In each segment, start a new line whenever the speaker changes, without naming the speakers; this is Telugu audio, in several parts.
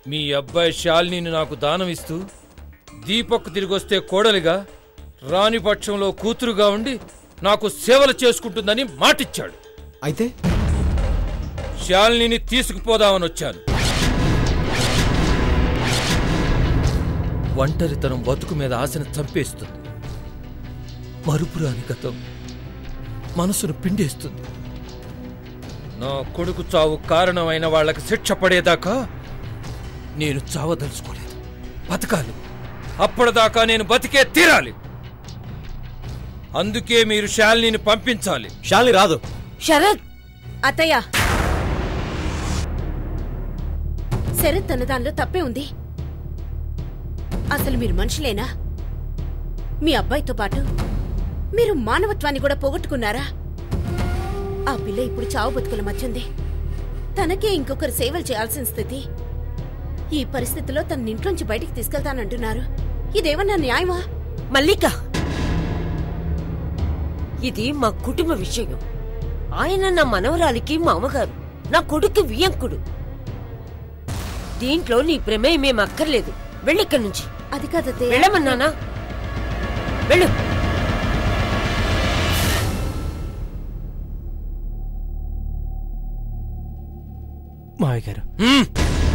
మీ అబ్బాయి శాలినిని నాకు దానం ఇస్తూ దీపక్ తిరిగొస్తే కోడలిగా రాని పక్షంలో కూతురుగా ఉండి నాకు సేవలు చేసుకుంటుందని మాటిచ్చాడు
అయితే
శాలినిని తీసుకుపోదామని వచ్చాను ఒంటరితనం బతుకు మీద ఆశను చంపేస్తుంది మరుపురాని గతం మనసును పిండేస్తుంది నా కొడుకు చావు కారణమైన వాళ్ళకి శిక్ష పడేదాకా నేను చావదలుచుకోలేదు బతకాలి అప్పటిదాకా నేను బతికే తీరాలి అందుకే మీరు శాలినిని పంపించాలి
శాలిని రాదు
శరత్
అత్తయ్య శరత్ అన్న దానిలో తప్పే ఉంది అసలు మీరు మనుషులేనా మీ అబ్బాయితో పాటు మీరు మానవత్వాన్ని కూడా పోగొట్టుకున్నారా ఆ పిల్ల ఇప్పుడు చావు బతుకుల మధ్యుంది తనకే ఇంకొకరు సేవలు చేయాల్సిన స్థితి ఈ పరిస్థితిలో తన ఇంట్లోంచి బయటికి తీసుకెళ్తానంటున్నారు ఇదేమన్నా న్యాయమా
మల్లిక ఇది మా కుటుంబ విషయం ఆయన నా మనవరాలికి మామగారు నా కొడుకు వియంకుడు దీంట్లో నీ ప్రమేయం ఏం అక్కర్లేదు వెళ్ళిక్కడి నుంచి
అది కాదత్తయ్య
వెళ్ళమన్నానా వెళ్ళు
మావయ్య గారు
హ్మ్.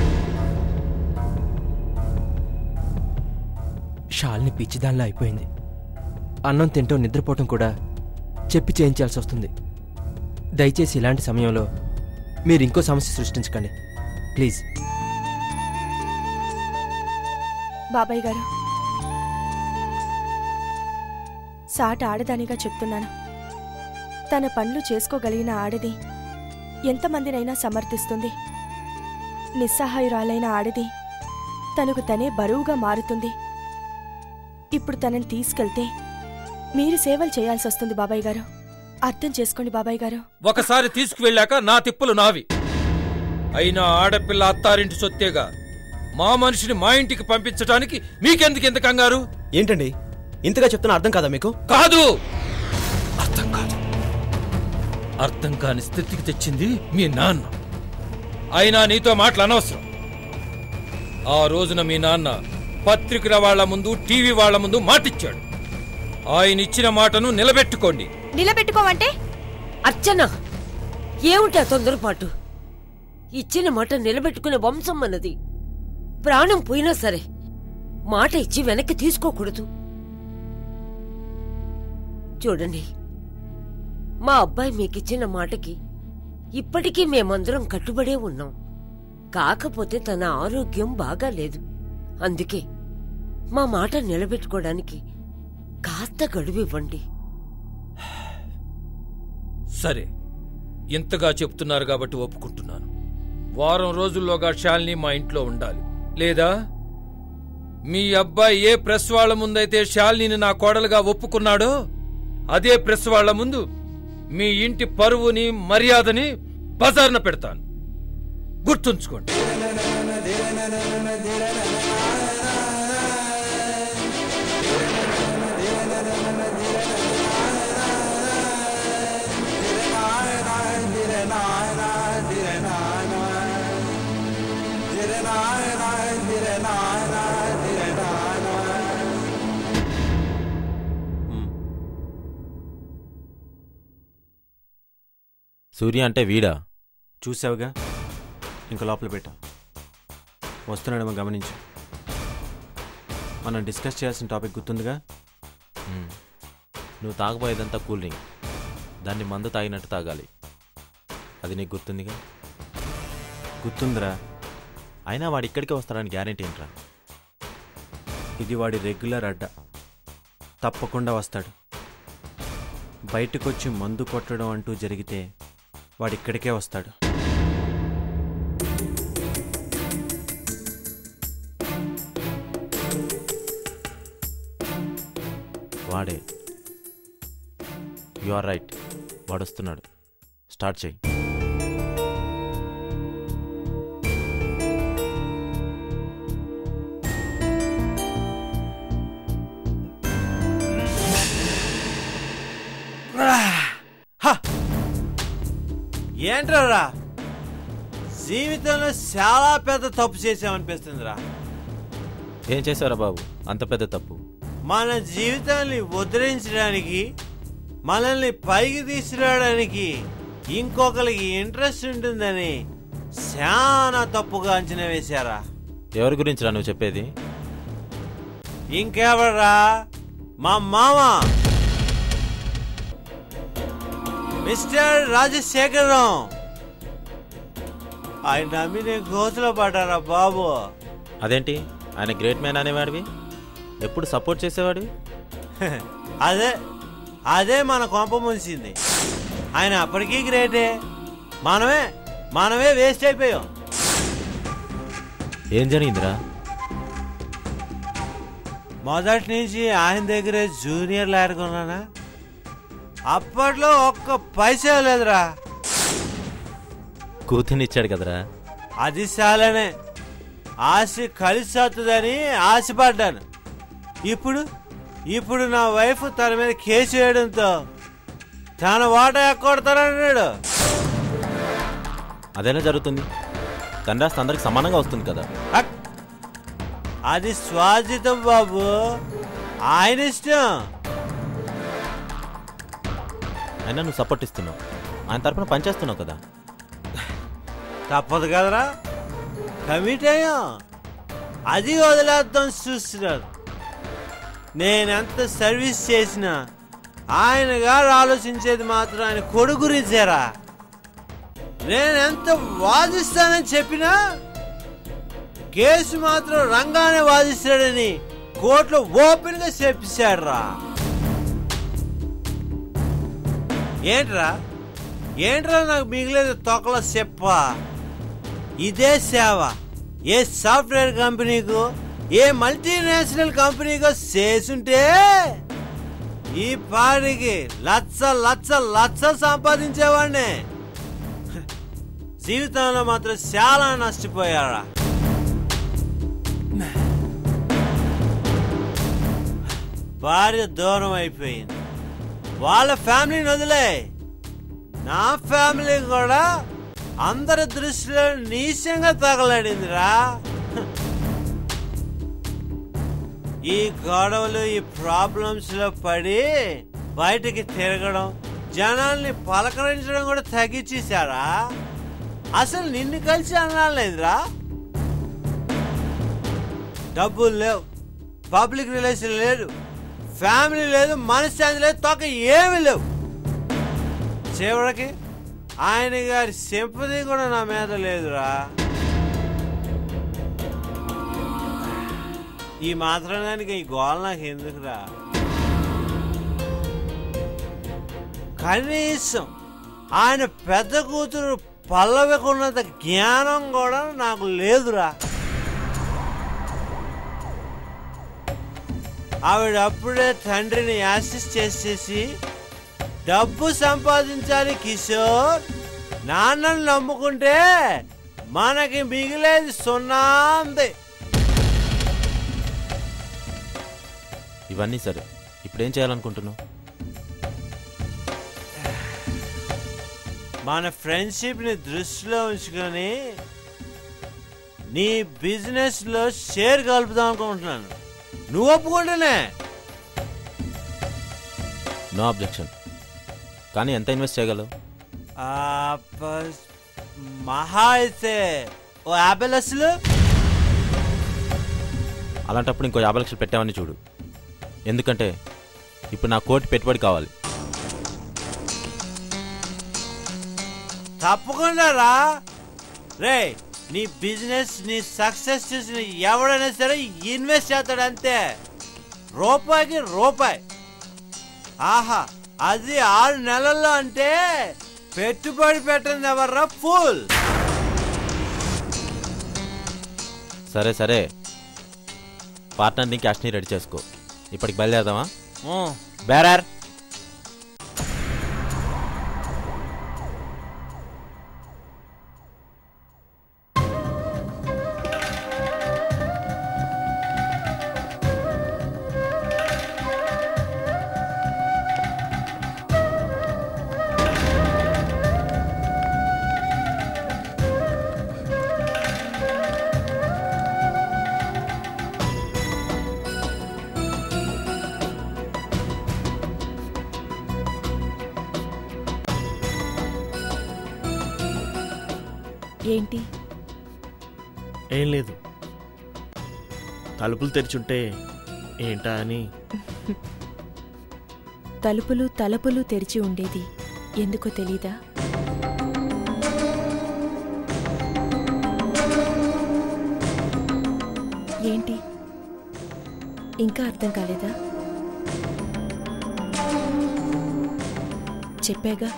షాల్ని పిచ్చిదానిలా అయిపోయింది అన్నం తింటూ నిద్రపోవటం కూడా చెప్పి చేయించాల్సి వస్తుంది దయచేసి ఇలాంటి సమయంలో మీరు ఇంకో సమస్య సృష్టించకండి ప్లీజ్
బాబాయ్ గారు సాట ఆడదానిగా చెప్తున్నాను తన పనులు చేసుకోగలిగిన ఆడది ఎంతమందినైనా సమర్థిస్తుంది నిస్సహాయురాలైన ఆడది తనకు తనే బరువుగా మారుతుంది ఇప్పుడు తనని తీసుకెళ్తే మీరు సేవలు చేయాల్సి వస్తుంది బాబాయ్ గారు అర్థం చేసుకోండి బాబాయ్ గారు
ఒకసారి తీసుకువెళ్ళాక నా తిప్పులు నావి అయినా ఆడపిల్ల అత్తారింటి సొత్తేగా మా మనిషిని మా ఇంటికి పంపించడానికి మీకెందుకు ఎంత కంగారు
ఏంటండి ఇంతగా చెప్తున్నా అర్థం కాదా మీకు
కాదు అర్థం కాదు అర్థం కాని స్థితికి తెచ్చింది మీ నాన్న అయినా నీతో మాటలు అనవసరం ఆ రోజున మీ నాన్న పత్రికల వాళ్ళ ముందు టీవీ వాళ్ళ ముందు మాటిచ్చాడు ఆయన ఇచ్చిన మాటను నిలబెట్టుకోండి
నిలబెట్టుకోవంటే
అర్చన ఏమిటా తొందరపాటు ఇచ్చిన మాట నిలబెట్టుకునే వంశం అన్నది ప్రాణం పోయినా సరే మాట ఇచ్చి వెనక్కి తీసుకోకూడదు చూడండి మా అబ్బాయి మీకిచ్చిన మాటకి ఇప్పటికీ మేమందరం కట్టుబడే ఉన్నాం కాకపోతే తన ఆరోగ్యం బాగా లేదు అందుకే మా మాట నిలబెట్టుకోవడానికి కాస్త గడువు ఇవ్వండి
సరే ఇంతగా చెప్తున్నారు కాబట్టి ఒప్పుకుంటున్నాను వారం రోజుల్లోగా శాలిని మా ఇంట్లో ఉండాలి లేదా మీ అబ్బాయి ఏ ప్రెస్ వాళ్ళ ముందైతే శాలిని నా కోడలుగా ఒప్పుకున్నాడో అదే ప్రెస్ వాళ్ళ ముందు మీ ఇంటి పరువుని మర్యాదని బజార్న పెడతాను గుర్తుంచుకోండి
సూర్య అంటే వీడా
చూసావుగా ఇంక లోపల పెట్టా వస్తున్నాడేమో గమనించు మనం డిస్కస్ చేయాల్సిన టాపిక్ గుర్తుందిగా
ఉమ్. నువ్వు తాగబోయేదంతా కూల్ డ్రింక్ దాన్ని మందు తాగినట్టు తాగాలి అది నీకు గుర్తుందిగా
గుర్తుందిరా
అయినా వాడు ఇక్కడికే వస్తాడని గ్యారెంటీ ఏంట్రా
ఇది వాడి రెగ్యులర్ అడ్డ తప్పకుండా వస్తాడు బయటకొచ్చి మందు కొట్టడం అంటూ జరిగితే వాడిక్కడికే వస్తాడు
వాడే యు ఆర్ రైట్ వాడు వస్తున్నాడు స్టార్ట్ చేయి
ఏంట్రా
జీవితంలో చాలా పెద్ద తప్పు చేసామనిపిస్తుందిరా
ఏం చేశారా బాబు అంత పెద్ద తప్పు
మన జీవితాన్ని ఉద్ధరించడానికి మనల్ని పైకి తీసుకురావడానికి ఇంకొకరికి ఇంట్రెస్ట్ ఉంటుందని చాలా తప్పుగా అంచనా వేశారా
ఎవరి గురించిరా నువ్వు చెప్పేది
ఇంకెవరా మా మామ మిస్టర్ రాజశేఖరం ఆయన నమ్మి నేను గోతులో పడ్డారా బాబు
అదేంటి ఆయన గ్రేట్ మ్యాన్ అనేవాడివి ఎప్పుడు సపోర్ట్ చేసేవాడివి
అదే అదే మన కొంప ముంచింది ఆయన అప్పటికీ గ్రేటే మనమే మనమే వేస్ట్ అయిపోయాం
ఏం జరిగిందిరా
మొదటి నుంచి ఆయన దగ్గరే జూనియర్ లాయర్ కొన్నానా అప్పట్లో ఒక్క పైసా లేదురా
కూతుర్నిచ్చాడు కదరా
అది చాలనే ఆశ కలిసి వస్తుందని ఆశపడ్డాను ఇప్పుడు ఇప్పుడు నా వైఫ్ తన మీద కేసు వేయడంతో తన వాటా ఎక్కొడతానన్నాడు
అదేలా జరుగుతుంది తండ్రాస్తి అందరికి సమానంగా వస్తుంది కదా
అక్! అది స్వాజితం బాబు ఆయన ఇష్టం
అయినా నువ్వు సపోర్ట్ ఇస్తున్నావు ఆయన తరపున పనిచేస్తున్నావు కదా
తప్పదు కదరా కమిట్ అయ్యాం అది వదిలేద్దాం చూస్తున్నారు నేనెంత సర్వీస్ చేసినా ఆయన గారు ఆలోచించేది మాత్రం ఆయన కొడుకు గురించేరా నేనెంత వాదిస్తానని చెప్పినా కేసు మాత్రం రంగానే వాదిస్తాడని కోర్టులో ఓపెన్ గా చెప్పేశాడు రా ఏంట్రా ఏంట్రా నాకు మిగిలేదు తొక్కల చెప్ప ఇదే సేవ ఏ సాఫ్ట్వేర్ కంపెనీకు ఏ మల్టీనేషనల్ కంపెనీకో చేసుంటే ఈ పాడికి లచ్చ లచ్చ లచ్చ సంపాదించేవాడిని జీవితంలో మాత్రం చాలా నష్టపోయారా భార్య దూరం అయిపోయింది వాళ్ళ ఫ్యామిలీని వదిలే నా ఫ్యామిలీ కూడా అందరి దృష్టిలో నీచంగా తగలడిందిరా ఈ గొడవలు ఈ ప్రాబ్లమ్స్ లో పడి బయటికి తిరగడం జనాల్ని పలకరించడం కూడా తగ్గించేశారా అసలు నిన్ను కలిసి అనాలేదురా డబ్బులు లేవు పబ్లిక్ రిలేషన్ లేదు ఫ్యామిలీ లేదు మనశ్శాంతి లేదు తొక్క ఏమీ లేవు చివరికి ఆయన గారి సింపతి కూడా నా మీద లేదురా ఈ మాత్రం దానికి ఈ గోల నాకు ఎందుకురా కనీసం ఆయన పెద్ద కూతురు పల్లవికున్నంత జ్ఞానం కూడా నాకు లేదురా ఆవిడ అప్పుడే తండ్రిని యాసిస్ చేసేసి డబ్బు సంపాదించాలి కిషోర్ నాన్నను నమ్ముకుంటే మనకి మిగిలేది సున్నా ఉంది
ఇవన్నీ సరే ఇప్పుడేం చేయాలనుకుంటున్నావు
మన ఫ్రెండ్షిప్ ని దృష్టిలో ఉంచుకొని నీ బిజినెస్ లో షేర్ కలుపుదాం అనుకుంటున్నాను నువ్వు ఒప్పుకుంటేనే
నో అబ్జెక్షన్ కానీ ఎంత ఇన్వెస్ట్ చేయగలవు
ఆ, ప- మహా అయితే ఓ యాభై లక్షలు
అలాంటప్పుడు ఇంకో యాభై లక్షలు పెట్టామని చూడు ఎందుకంటే ఇప్పుడు నా కోటి పెట్టుబడి కావాలి
తప్పకుండా రా రే నీ బిజినెస్ నీ సక్సెస్ చూసిన ఎవడైనా సరే ఇన్వెస్ట్ చేస్తాడు అంతే రూపాయికి రూపాయి ఆహా అది ఆరు నెలల్లో అంటే పెట్టుబడి పెట్టింది ఎవర్రా ఫుల్
సరే సరే పార్ట్నర్ని క్యాష్ని రెడీ చేసుకో ఇప్పటికి బయలుదేరదామా బేరార్
ఏంటి
ఏం లేదు తలుపులు తెరిచుంటే ఏంటా అని
తలుపులు తలుపులు తెరిచి ఉండేది ఎందుకో తెలీదా ఏంటి ఇంకా అర్థం కాలేదా చెప్పాగా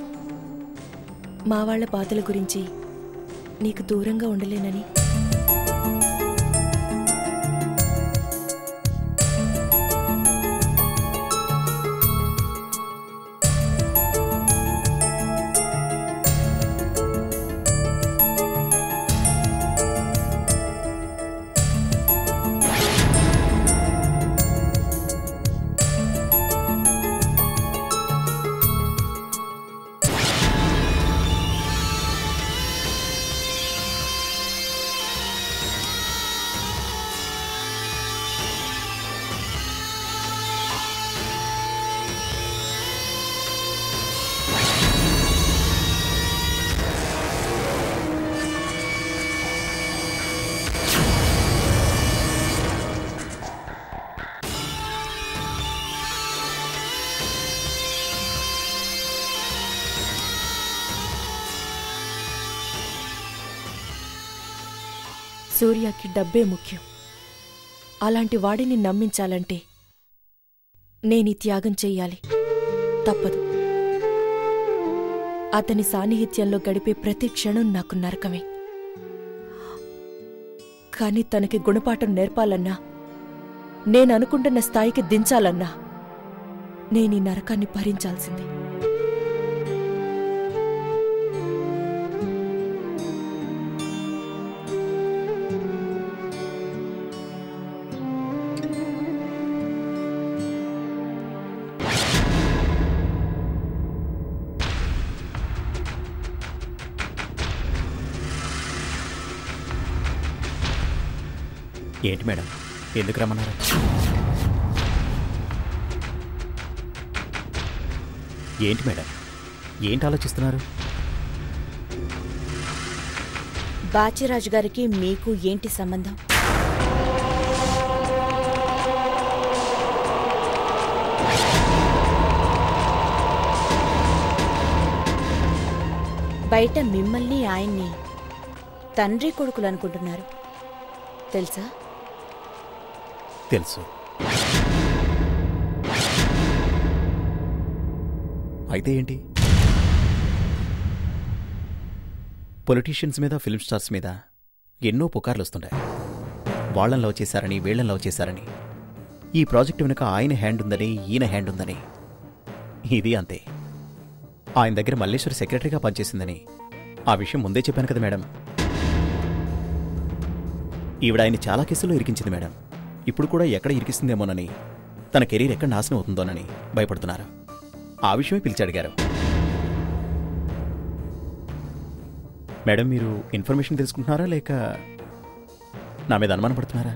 మా వాళ్ళ బాధల గురించి నీకు దూరంగా ఉండలేనని సూర్యకి డబ్బే ముఖ్యం అలాంటి వాడిని నమ్మించాలంటే నేనీ త్యాగం చెయ్యాలి తప్పదు అతని సాన్నిహిత్యంలో గడిపే ప్రతి క్షణం నాకు నరకమే కాని తనకి గుణపాఠం నేర్పాలన్నా నేననుకుంటున్న స్థాయికి దించాలన్నా నేనీ నరకాన్ని భరించాల్సిందే
ఏంటి మేడం ఎందుకు రమ్మన్నారు ఏంటి మేడం ఏంటి ఆలోచిస్తున్నారు
బాచిరాజు గారికి మీకు ఏంటి సంబంధం బయట మిమ్మల్ని ఆయన్ని తండ్రి కొడుకులు అనుకుంటున్నారు తెలుసా
తెలుసు అయితే ఏంటి పొలిటీషియన్స్ మీద ఫిల్మ్ స్టార్స్ మీద ఎన్నో పుకార్లు వస్తుంటాయి వాళ్ళని లవ్ చేశారని వీళ్ళని లవ్ చేశారని ఈ ప్రాజెక్ట్ వెనుక ఆయన హ్యాండ్ ఉందని ఈయన హ్యాండ్ ఉందని ఇది అంతే ఆయన దగ్గర మల్లేశ్వరి సెక్రటరీగా పనిచేసిందని ఆ విషయం ముందే చెప్పాను కదా మేడం ఈవిడ ఆయన చాలా కేసుల్లో ఇరికించింది మేడం ఇప్పుడు కూడా ఎక్కడ ఇరికిస్తుందేమోనని తన కెరీర్ ఎక్కడ నాశనం అవుతుందోనని భయపడుతున్నారు ఆ విషయమే పిలిచి అడిగారు మేడం మీరు ఇన్ఫర్మేషన్ తెలుసుకుంటున్నారా లేక నా మీద అనుమానం పడుతున్నారా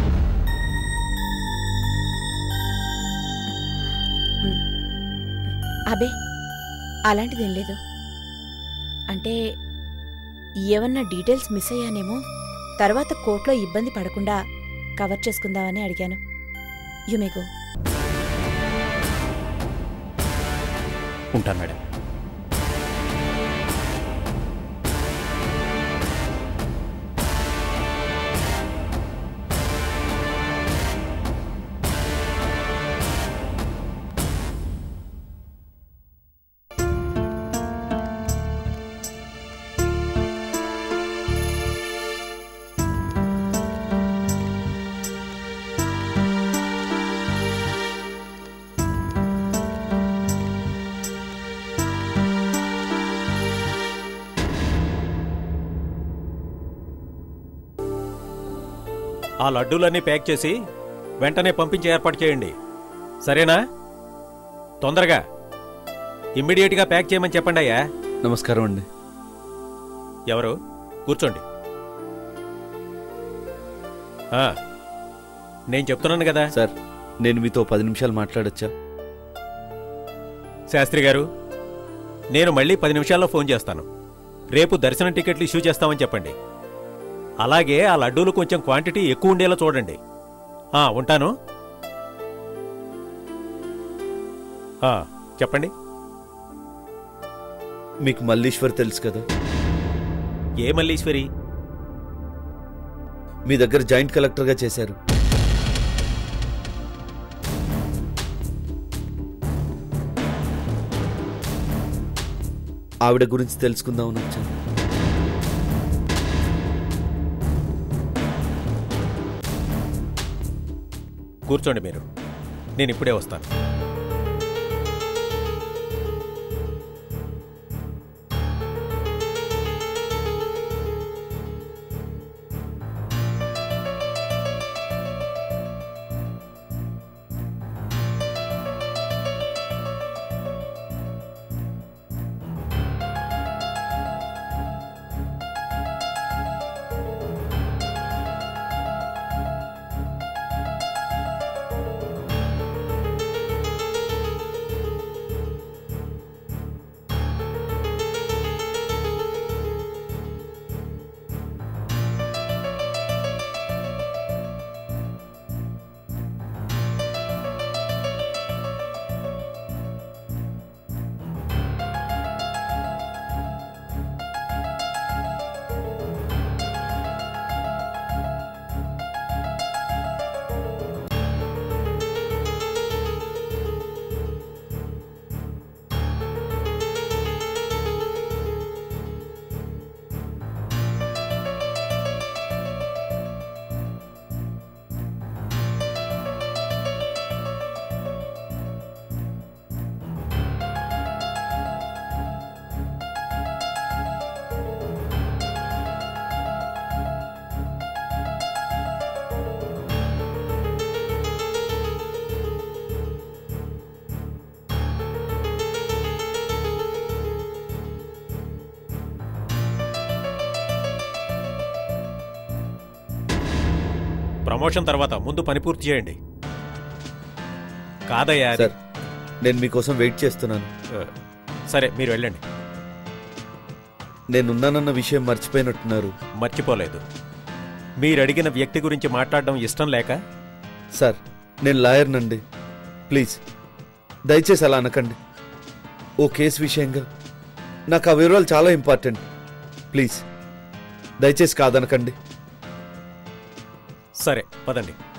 అబే అలాంటిదేం లేదు అంటే ఏమన్నా డీటెయిల్స్ మిస్ అయ్యానేమో తర్వాత కోర్టులో ఇబ్బంది పడకుండా కవర్ చేసుకుందామని అడిగాను యుమేగో
ఉంటాను మేడం
ఆ లడ్డూలన్నీ ప్యాక్ చేసి వెంటనే పంపించే ఏర్పాటు చేయండి సరేనా తొందరగా ఇమ్మీడియట్గా ప్యాక్ చేయమని చెప్పండి అయ్యా
నమస్కారం అండి
ఎవరు కూర్చోండి ఆ, నేను చెప్తున్నాను కదా
సార్ నేను మీతో పది నిమిషాలు మాట్లాడొచ్చా
శాస్త్రి గారు నేను మళ్ళీ పది నిమిషాల్లో ఫోన్ చేస్తాను రేపు దర్శనం టికెట్లు ఇష్యూ చేస్తామని చెప్పండి అలాగే ఆ లడ్డూలు కొంచెం క్వాంటిటీ ఎక్కువ ఉండేలా చూడండి ఆ, ఉంటాను ఆ, చెప్పండి
మీకు మల్లీశ్వర్ తెలుసు కదా
ఏ మల్లీశ్వరి
మీ దగ్గర జాయింట్ కలెక్టర్గా చేశారు ఆవిడ గురించి తెలుసుకుందామని వచ్చాను
కూర్చోండి మీరు నేను ఇప్పుడే వస్తాను ప్రమోషన్ తర్వాత ముందు పని పూర్తి చేయండి కాదయ్యా అది-
సార్ నేను మీకోసం వెయిట్ చేస్తున్నాను
ఆ, సరే మీరు వెళ్ళండి
నేనున్నానన్న విషయం మర్చిపోయినట్టున్నారు
మర్చిపోలేదు మీరు అడిగిన వ్యక్తి గురించి మాట్లాడడం ఇష్టం లేక
సార్ నేను లాయర్నండి ప్లీజ్ దయచేసి అలా అనకండి ఓ కేసు విషయంగా నాకు ఆ వివరాలు చాలా ఇంపార్టెంట్ ప్లీజ్ దయచేసి కాదనకండి
సరే పదండి